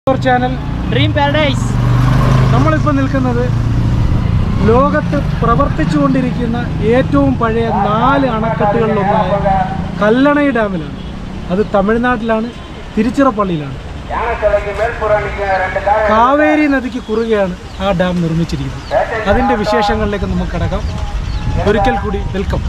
our channel dream paradise നമ്മളിപ്പോൾ നിൽക്കുന്നത് ലോകത്ത് പ്രവർത്തിച്ചുകൊണ്ടിരിക്കുന്ന ഏറ്റവും പഴയ നാല് അണക്കെട്ടുകളിലൊന്നായ കല്ലണൈ ഡാമിലാണ് അത് തമിഴ്നാട്ടിലാണ് തിരുച്ചിറപ്പള്ളിയിലാണ് കാവേരി നദിക്ക് കുറുകെയാണ് ആ ഡാം നിർമ്മിച്ചിരിക്കുന്നത് അതിൻ്റെ വിശേഷങ്ങളിലേക്ക് നമുക്ക് കിടക്കാം ഒരിക്കൽ കൂടി വെൽക്കം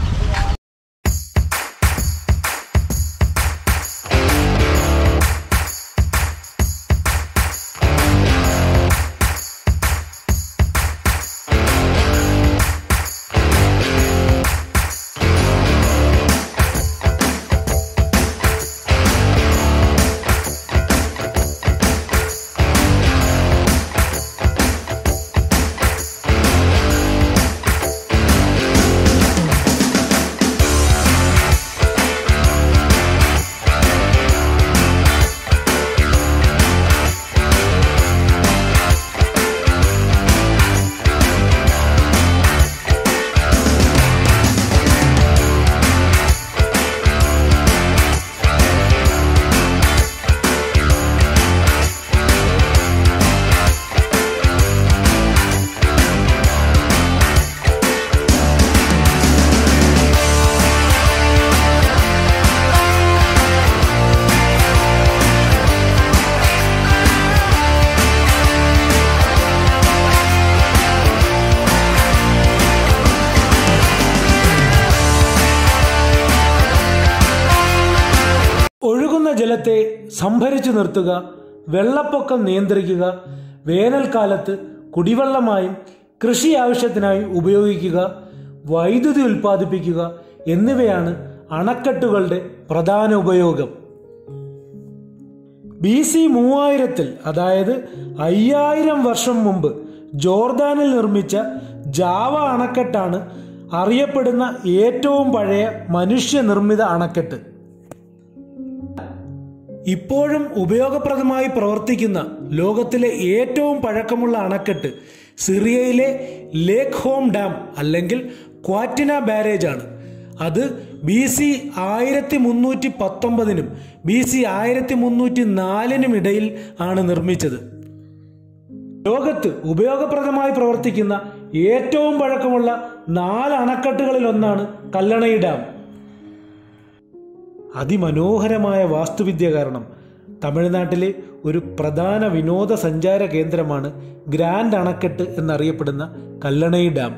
ഒഴുകുന്ന ജലത്തെ സംഭരിച്ചു നിർത്തുക വെള്ളപ്പൊക്കം നിയന്ത്രിക്കുക വേനൽക്കാലത്ത് കുടിവെള്ളമായും കൃഷി ആവശ്യത്തിനായി ഉപയോഗിക്കുക വൈദ്യുതി ഉൽപ്പാദിപ്പിക്കുക എന്നിവയാണ് അണക്കെട്ടുകളുടെ പ്രധാന ഉപയോഗം ബി സി മൂവായിരത്തിൽ അതായത് അയ്യായിരം വർഷം മുമ്പ് ജോർദാനിൽ നിർമ്മിച്ച ജാവ അണക്കെട്ടാണ് അറിയപ്പെടുന്ന ഏറ്റവും പഴയ മനുഷ്യനിർമ്മിത അണക്കെട്ട് ഇപ്പോഴും ഉപയോഗപ്രദമായി പ്രവർത്തിക്കുന്ന ലോകത്തിലെ ഏറ്റവും പഴക്കമുള്ള അണക്കെട്ട് സിറിയയിലെ ലേക്ക് ഹോം ഡാം അല്ലെങ്കിൽ ക്വാറ്റിന ബാരേജ് ആണ് അത് ബി സി ആയിരത്തി മുന്നൂറ്റി പത്തൊമ്പതിനും ബി സി ആയിരത്തി മുന്നൂറ്റി നാലിനും ഇടയിൽ ആണ് നിർമ്മിച്ചത് ലോകത്ത് ഉപയോഗപ്രദമായി പ്രവർത്തിക്കുന്ന ഏറ്റവും പഴക്കമുള്ള നാല് അണക്കെട്ടുകളിൽ ഒന്നാണ് കല്ലണൈ ഡാം അതിമനോഹരമായ വാസ്തുവിദ്യ കാരണം തമിഴ്നാട്ടിലെ ഒരു പ്രധാന വിനോദസഞ്ചാര കേന്ദ്രമാണ് ഗ്രാൻഡ് അണക്കെട്ട് എന്നറിയപ്പെടുന്ന കല്ലണൈ ഡാം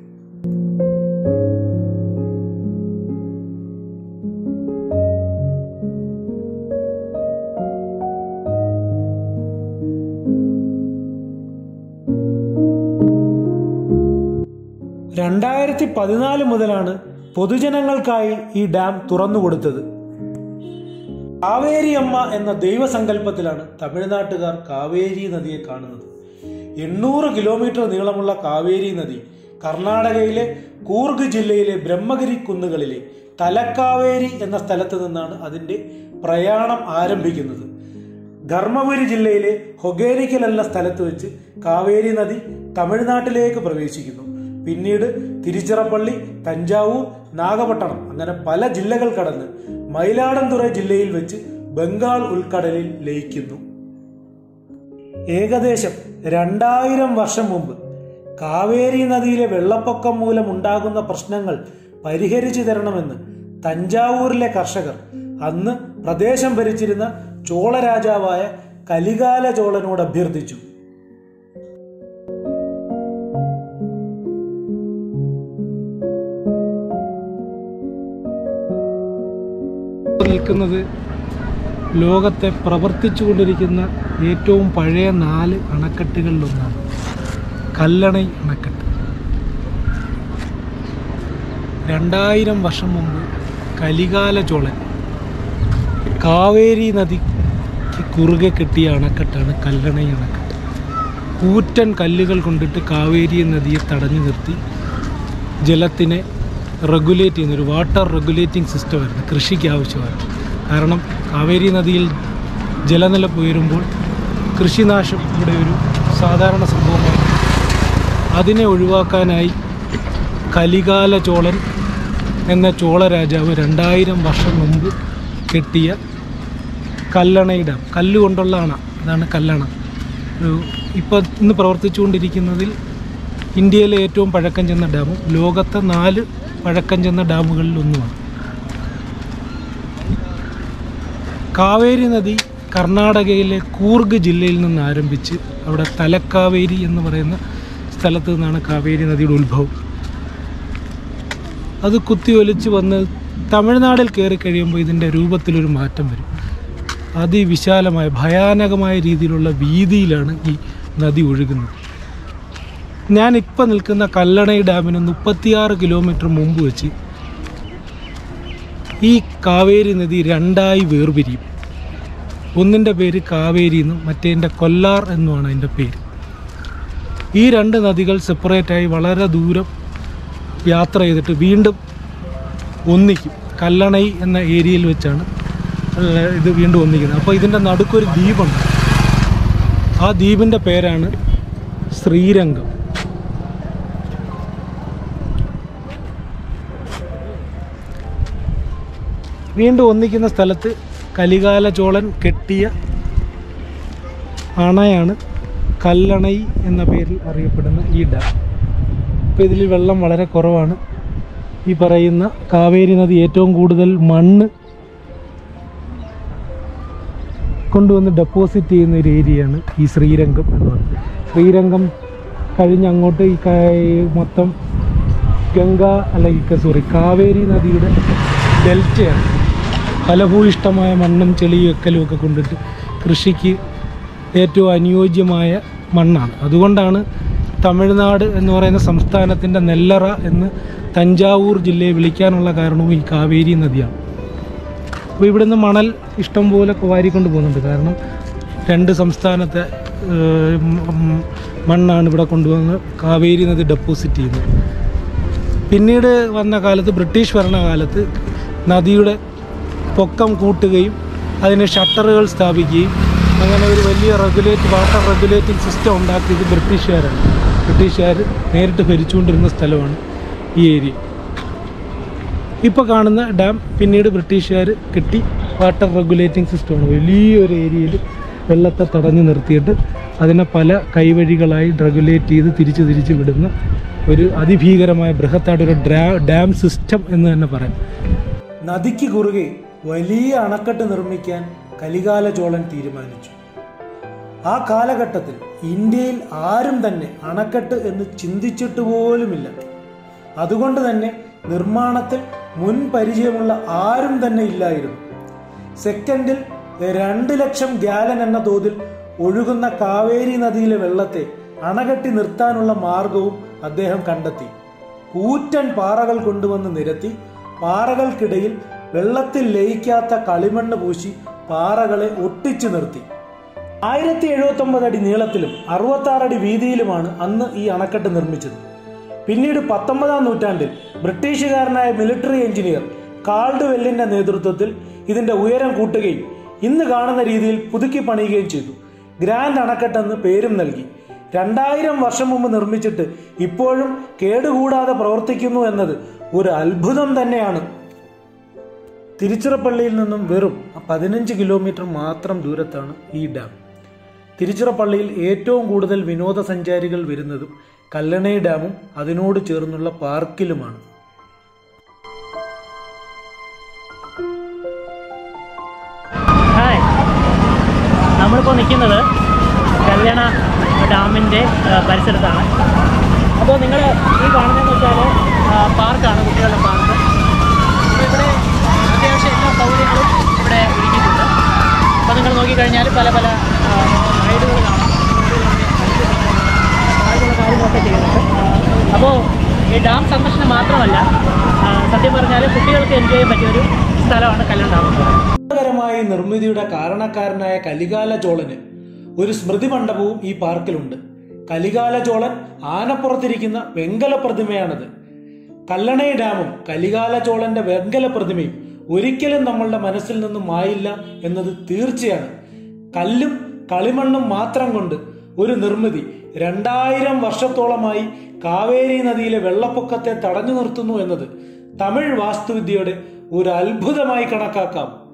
രണ്ടായിരത്തി പതിനാല് മുതലാണ് പൊതുജനങ്ങൾക്കായി ഈ ഡാം തുറന്നുകൊടുത്തത് കാവേരി അമ്മ എന്ന ദൈവസങ്കല്പത്തിലാണ് തമിഴ്നാട്ടുകാർ കാവേരി നദിയെ കാണുന്നത് എണ്ണൂറ് കിലോമീറ്റർ നീളമുള്ള കാവേരി നദി കർണാടകയിലെ കൂർഗ് ജില്ലയിലെ ബ്രഹ്മഗിരി കുന്നുകളിലെ തലക്കാവേരി എന്ന സ്ഥലത്ത് നിന്നാണ് അതിന്റെ പ്രയാണം ആരംഭിക്കുന്നത് ധർമ്മപുരി ജില്ലയിലെ ഹൊഗേനിക്കൽ എന്ന സ്ഥലത്ത് വെച്ച് കാവേരി നദി തമിഴ്നാട്ടിലേക്ക് പ്രവേശിക്കുന്നു പിന്നീട് തിരുച്ചിറപ്പള്ളി തഞ്ചാവൂർ നാഗപട്ടണം അങ്ങനെ പല ജില്ലകൾ കടന്ന് മയിലാടംതുറ ജില്ലയിൽ വെച്ച് ബംഗാൾ ഉൾക്കടലിൽ ലയിക്കുന്നു ഏകദേശം രണ്ടായിരം വർഷം മുമ്പ് കാവേരി നദിയിലെ വെള്ളപ്പൊക്കം മൂലം ഉണ്ടാകുന്ന പ്രശ്നങ്ങൾ പരിഹരിച്ചു തരണമെന്ന് തഞ്ചാവൂരിലെ കർഷകർ അന്ന് പ്രദേശം ഭരിച്ചിരുന്ന ചോള രാജാവായ കലികാല ചോളനോട് അഭ്യർത്ഥിച്ചു നിൽക്കുന്നത് ലോകത്തെ പ്രവർത്തിച്ചുകൊണ്ടിരിക്കുന്ന ഏറ്റവും പഴയ നാല് അണക്കെട്ടുകളിലൊന്നാണ് കല്ലണൈ അണക്കെട്ട് രണ്ടായിരം വർഷം മുമ്പ് കലികാല ചോളൻ കാവേരി നദിക്ക് കുറുകെ കെട്ടിയ അണക്കെട്ടാണ് കല്ലണൈ അണക്കെട്ട് കൂറ്റൻ കല്ലുകൾ കൊണ്ടിട്ട് കാവേരി നദിയെ തടഞ്ഞു നിർത്തി ജലത്തിനെ റെഗുലേറ്റ് ചെയ്യുന്ന ഒരു വാട്ടർ റെഗുലേറ്റിംഗ് സിസ്റ്റമായിരുന്നു കൃഷിക്ക് ആവശ്യമായിരുന്നു കാരണം കാവേരി നദിയിൽ ജലനിലപ്പ് ഉയരുമ്പോൾ കൃഷിനാശം ഇവിടെ ഒരു സാധാരണ സംഭവമാണ് അതിനെ ഒഴിവാക്കാനായി കലികാല ചോളൻ എന്ന ചോള രാജാവ് രണ്ടായിരം വർഷം മുമ്പ് കെട്ടിയ കല്ലണൈ ഡാം കല്ലുകൊണ്ടുള്ള അണ ഇതാണ് കല്ലണ ഒരു ഇപ്പോൾ ഇന്ന് പ്രവർത്തിച്ചുകൊണ്ടിരിക്കുന്നതിൽ ഇന്ത്യയിലെ ഏറ്റവും പഴക്കം ചെന്ന ഡാമും ലോകത്തെ നാല് പഴക്കം ചെന്ന ഡാമുകളിൽ ഒന്നുമാണ് കാവേരി നദി കർണാടകയിലെ കൂർഗ് ജില്ലയിൽ നിന്ന് ആരംഭിച്ച് അവിടെ തലക്കാവേരി എന്ന് പറയുന്ന സ്ഥലത്ത് നിന്നാണ് കാവേരി നദിയുടെ ഉത്ഭവം അത് കുത്തിയൊലിച്ച് വന്ന് തമിഴ്നാടിൽ കയറി കഴിയുമ്പോൾ ഇതിൻ്റെ രൂപത്തിലൊരു മാറ്റം വരും അതിവിശാലമായ ഭയാനകമായ രീതിയിലുള്ള വീതിയിലാണ് ഈ നദി ഒഴുകുന്നത് ഞാനിപ്പോൾ നിൽക്കുന്ന കല്ലണൈ ഡാമിന് മുപ്പത്തിയാറ് കിലോമീറ്റർ മുമ്പ് വെച്ച് ഈ കാവേരി നദി രണ്ടായി വേർപിരിയും ഒന്നിൻ്റെ പേര് കാവേരി എന്നും മറ്റേതിൻ്റെ കൊല്ലാർ എന്നുമാണ് അതിൻ്റെ പേര് ഈ രണ്ട് നദികൾ സെപ്പറേറ്റായി വളരെ ദൂരം യാത്ര ചെയ്തിട്ട് വീണ്ടും ഒന്നിക്കും കല്ലണൈ എന്ന ഏരിയയിൽ വെച്ചാണ് ഏഹ്, ഇത് വീണ്ടും ഒന്നിക്കുന്നത് അപ്പോൾ ഇതിൻ്റെ നടുക്കൊരു ദ്വീപുണ്ട് ആ ദ്വീപിൻ്റെ പേരാണ് ശ്രീരംഗം വീണ്ടും ഒന്നിക്കുന്ന സ്ഥലത്ത് കലികാല ചോളൻ കെട്ടിയ അണയാണ് കല്ലണൈ എന്ന പേരിൽ അറിയപ്പെടുന്ന ഈ ഡാം ഇപ്പോൾ ഇതിൽ വെള്ളം വളരെ കുറവാണ് ഈ പറയുന്ന കാവേരി നദി ഏറ്റവും കൂടുതൽ മണ്ണ് കൊണ്ടുവന്ന് ഡെപ്പോസിറ്റ് ചെയ്യുന്ന ഒരു ഏരിയയാണ് ഈ ശ്രീരംഗം എന്ന് പറയുന്നത് ശ്രീരംഗം കഴിഞ്ഞ് അങ്ങോട്ട് ഈ ക- ഈ മൊത്തം ഗംഗ അല്ലെങ്കിൽ സോറി കാവേരി നദിയുടെ ഡെൽറ്റയാണ് ഫലഭൂയിഷ്ടമായ മണ്ണും ചെളിയും എക്കലും ഒക്കെ കൊണ്ടിട്ട് കൃഷിക്ക് ഏറ്റവും അനുയോജ്യമായ മണ്ണാണ് അതുകൊണ്ടാണ് തമിഴ്നാട് എന്ന് പറയുന്ന സംസ്ഥാനത്തിൻ്റെ നെല്ലറ എന്ന് തഞ്ചാവൂർ ജില്ലയെ വിളിക്കാനുള്ള കാരണവും ഈ കാവേരി നദിയാണ് അപ്പോൾ ഇവിടുന്ന് മണൽ ഇഷ്ടം പോലെ വാരിക്കൊണ്ട് പോകുന്നുണ്ട് കാരണം രണ്ട് സംസ്ഥാനത്തെ ഏഹ്, ഉം, മണ്ണാണ് ഇവിടെ കൊണ്ടുവന്ന് കാവേരി നദി ഡെപ്പോസിറ്റ് ചെയ്യുന്നത് പിന്നീട് വന്ന കാലത്ത് ബ്രിട്ടീഷ് ഭരണകാലത്ത് നദിയുടെ പൊക്കം കൂട്ടുകയും അതിന് ഷട്ടറുകൾ സ്ഥാപിക്കുകയും അങ്ങനെ ഒരു വലിയ റെഗുലേറ്റ് വാട്ടർ റെഗുലേറ്റിംഗ് സിസ്റ്റം ഉണ്ടാക്കിയത് ബ്രിട്ടീഷുകാരാണ് ബ്രിട്ടീഷുകാർ നേരിട്ട് ഭരിച്ചുകൊണ്ടിരുന്ന സ്ഥലമാണ് ഈ ഏരിയ ഇപ്പോൾ കാണുന്ന ഡാം പിന്നീട് ബ്രിട്ടീഷുകാർ കെട്ടി വാട്ടർ റെഗുലേറ്റിംഗ് സിസ്റ്റമാണ് വലിയൊരു ഏരിയയിൽ വെള്ളത്തെ തടഞ്ഞു നിർത്തിയിട്ട് അതിനെ പല കൈവഴികളായി റെഗുലേറ്റ് ചെയ്ത് തിരിച്ച് തിരിച്ച് വിടുന്ന ഒരു അതിഭീകരമായ ബൃഹത്തായിട്ട് ഒരു ഡ്രാ ഡാം സിസ്റ്റം എന്ന് തന്നെ പറയാം നദിക്ക് കുറുകെ വലിയ അണക്കെട്ട് നിർമ്മിക്കാൻ കലികാല ചോളൻ തീരുമാനിച്ചു ആ കാലഘട്ടത്തിൽ ഇന്ത്യയിൽ ആരും തന്നെ അണക്കെട്ട് എന്ന് ചിന്തിച്ചിട്ട് പോലുമില്ല അതുകൊണ്ട് തന്നെ നിർമ്മാണത്തിൽ മുൻ പരിചയമുള്ള ആരും തന്നെ ഇല്ലായിരുന്നു സെക്കൻഡിൽ രണ്ട് ലക്ഷം ഗ്യാലൻ എന്ന തോതിൽ ഒഴുകുന്ന കാവേരി നദിയിലെ വെള്ളത്തെ അണകെട്ടി നിർത്താനുള്ള മാർഗവും അദ്ദേഹം കണ്ടെത്തി കൂറ്റൻ പാറകൾ കൊണ്ടുവന്ന് നിരത്തി പാറകൾക്കിടയിൽ വെള്ളത്തിൽ ലയിക്കാത്ത കളിമണ്ണ് പൂശി പാറകളെ ഒട്ടിച്ചു നിർത്തി ആയിരത്തി എഴുപത്തി ഒമ്പത് അടി നീളത്തിലും അറുപത്തി അടി വീതിയിലുമാണ് അന്ന് ഈ അണക്കെട്ട് നിർമ്മിച്ചത് പിന്നീട് പത്തൊമ്പതാം നൂറ്റാണ്ടിൽ ബ്രിട്ടീഷുകാരനായ മിലിറ്ററി എഞ്ചിനീയർ കാൾഡ് വെല്ലിന്റെ നേതൃത്വത്തിൽ ഇതിന്റെ ഉയരം കൂട്ടുകയും ഇന്ന് കാണുന്ന രീതിയിൽ പുതുക്കി പണിയുകയും ചെയ്തു ഗ്രാൻഡ് അണക്കെട്ടെന്ന് പേരും നൽകി രണ്ടായിരം വർഷം മുമ്പ് നിർമ്മിച്ചിട്ട് ഇപ്പോഴും കേടുകൂടാതെ പ്രവർത്തിക്കുന്നു എന്നത് ഒരു അത്ഭുതം തന്നെയാണ് തിരുച്ചിറപ്പള്ളിയിൽ നിന്നും വെറും പതിനഞ്ച് കിലോമീറ്റർ മാത്രം ദൂരത്താണ് ഈ ഡാം തിരുച്ചിറപ്പള്ളിയിൽ ഏറ്റവും കൂടുതൽ വിനോദസഞ്ചാരികൾ വരുന്നതും കല്ലണൈ ഡാമും അതിനോട് ചേർന്നുള്ള പാർക്കിലുമാണ് ഹായ് നമ്മളിപ്പോൾ നിൽക്കുന്നത് കല്യാണ ഡാമിൻ്റെ പരിസരത്താണ് അപ്പോൾ നിങ്ങൾ ഈ കാണുന്നതെന്ന് വെച്ചാൽ പാർക്കാണ് കുട്ടികളുടെ പാർക്ക് അപ്പോൾ ഇവിടെ അത്യാവശ്യം എല്ലാ സൗകര്യങ്ങളും ഇവിടെ ഒരുക്കിയിട്ടുണ്ട് അപ്പോൾ നിങ്ങൾ നോക്കിക്കഴിഞ്ഞാൽ പല പല റൈഡുകൾ കാണാം അതുപോലുള്ള കാര്യങ്ങളൊക്കെ ചെയ്യുന്നുണ്ട് അപ്പോൾ ഈ ഡാം സന്ദർശനം മാത്രമല്ല ആ, സത്യം പറഞ്ഞാൽ കുട്ടികൾക്ക് എൻജോയ് ചെയ്യാൻ പറ്റിയൊരു സ്ഥലമാണ് കല്യാണ ഡാം അത്ഭുതകരമായ ഈ നിർമ്മിതിയുടെ കാരണക്കാരനായ കലികാല ചോളന് ഒരു സ്മൃതി മണ്ഡപവും ഈ പാർക്കിലുണ്ട് കലികാല ചോളൻ ആനപ്പുറത്തിരിക്കുന്ന വെങ്കല പ്രതിമയാണത് കല്ലണൈ ഡാമും കലികാല ചോളന്റെ വെങ്കല പ്രതിമയും ഒരിക്കലും നമ്മളുടെ മനസ്സിൽ നിന്നും മായില്ല എന്നത് തീർച്ചയാണ് കല്ലും കളിമണ്ണും മാത്രം കൊണ്ട് ഒരു നിർമ്മിതി രണ്ടായിരം വർഷത്തോളമായി കാവേരി നദിയിലെ വെള്ളപ്പൊക്കത്തെ തടഞ്ഞു നിർത്തുന്നു എന്നത് തമിഴ് വാസ്തുവിദ്യയുടെ ഒരു അത്ഭുതമായി കണക്കാക്കാം